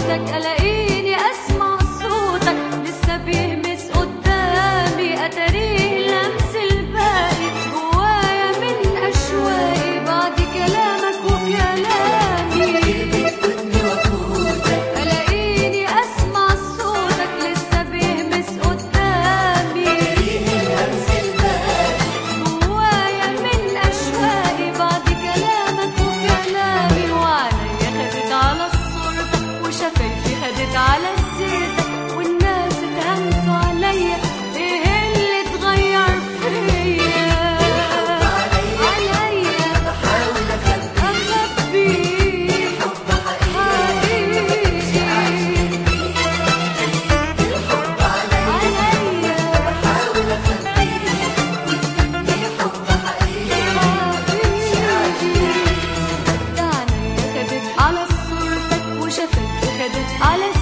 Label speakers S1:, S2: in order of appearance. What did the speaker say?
S1: صوتك الاقيني اسمع صوتك لسه بيهمس قدامي اتاريه لمس الباقي جوايا من اشواقي بعد كلامك وكلامي الاقيني اسمع صوتك لسه بيهمس قدامي جوايا من اشواقي بعد كلامك وكلامي وعليا خدت على صورتك وشفايفي خدت على سيرتك والناس اتهمسوا عليا ايه اللي اتغير فيا عليا
S2: بحاول اخبي
S1: اخبيه
S2: حب حقيقي
S1: حقيقي
S2: الحب عليا
S1: عليا
S2: بحاول اخبي وتمني حب حقيقي
S1: خدت على صورتك وشفتك خدت على